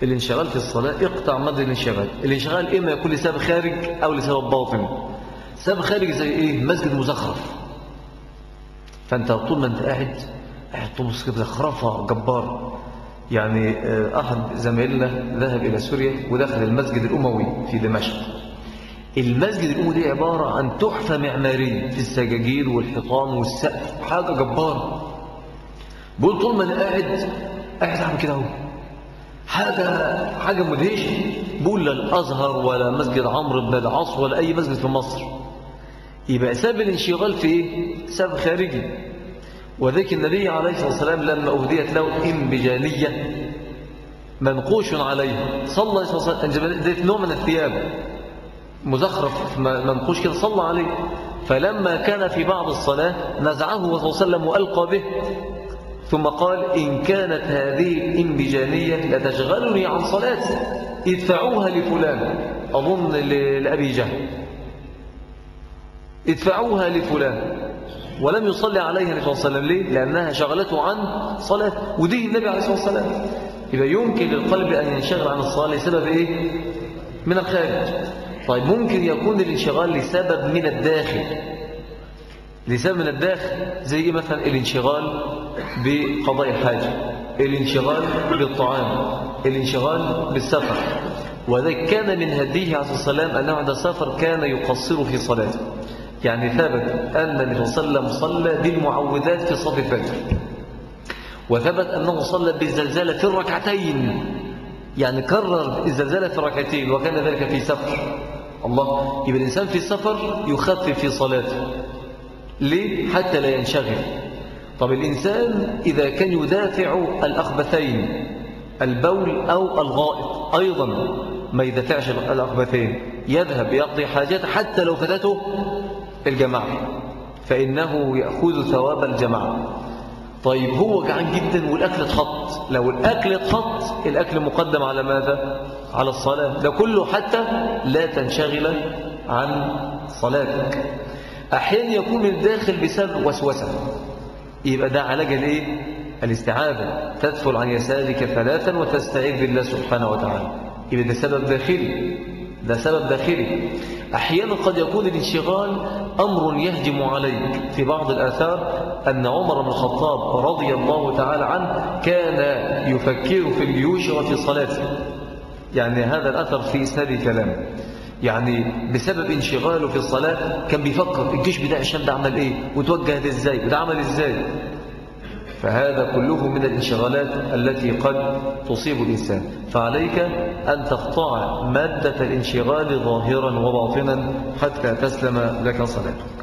الانشغال في الصلاة اقطع مد الانشغال الانشغال إما يكون لسبب خارج أو لسبب باطن سبب خارج زي إيه مسجد مزخرف فأنت طول ما أنت قاعد قاعد تبص كده زخرفة جبار يعني آه، أحد زمايلنا ذهب إلى سوريا ودخل المسجد الأموي في دمشق المسجد الأموي دي عبارة عن تحفة معمارية في السجاجير والحيطان والسقف حاجة جبارة بقول طول ما أنا قاعد قاعد أعمل كده اهو حاجة حاجة مدهشة بقول لا الأزهر ولا مسجد عمرو بن العاص ولا أي مسجد في مصر يبقى سبب الانشغال في إيه؟ سبب خارجي وذلك النبي عليه الصلاة والسلام لما أهديت له إنبجانية منقوش عليه صلى الله عليه وسلم ذات نوع من الثياب مزخرف منقوش كده صلى عليه فلما كان في بعض الصلاة نزعه صلى الله عليه وسلم وألقى به ثم قال إن كانت هذه الإنبجانية لتشغلني عن صلاتي ادفعوها لفلان أظن لأبي جهل ادفعوها لفلان ولم يصلي عليها النبي صلى الله عليه وسلم ليه؟ لأنها شغلته عن صلاة ودي النبي عليه الصلاة والسلام يبقى يمكن للقلب أن ينشغل عن الصلاة لسبب إيه؟ من الخارج طيب ممكن يكون الانشغال لسبب من الداخل لسبب من الداخل زي إيه مثلا الانشغال بقضاء الحاجة الانشغال بالطعام الانشغال بالسفر وذلك كان من هديه عليه الصلاة والسلام أنه عند السفر كان يقصر في صلاته يعني ثبت أن النبي صلى الله عليه وسلم صلى بالمعوذات في صف الفجر وثبت أنه صلى بالزلزال في الركعتين يعني كرر الزلزال في الركعتين وكان ذلك في سفر الله يبقى الإنسان في السفر يخفف في صلاته ليه؟ حتى لا ينشغل طب الإنسان إذا كان يدافع الأخبثين البول أو الغائط أيضا ما يدافعش الأخبثين يذهب يقضي حاجات حتى لو فاتته الجماعة فإنه يأخذ ثواب الجماعة طيب هو جعان جدا والأكل اتحط لو الأكل اتحط الأكل مقدم على ماذا؟ على الصلاة ده كله حتى لا تنشغل عن صلاتك أحيانا يكون الداخل بسبب وسوسة يبقى ده علاج الايه الاستعاذة تدخل عن يسارك ثلاثا وتستعيذ بالله سبحانه وتعالى يبقى ده سبب داخلي ده سبب داخلي أحيانا قد يكون الانشغال أمر يهجم عليك في بعض الآثار أن عمر بن الخطاب رضي الله تعالى عنه كان يفكر في الجيوش وفي صلاته يعني هذا الأثر في إسناد كلام يعني بسبب انشغاله في الصلاة كان بيفكر الجيش بتاع الشام ده عمل ايه وتوجه ده ازاي وده عمل ازاي فهذا كله من الانشغالات التي قد تصيب الإنسان فعليك أن تقطع مادة الانشغال ظاهرا وباطنا حتى تسلم لك صلاتك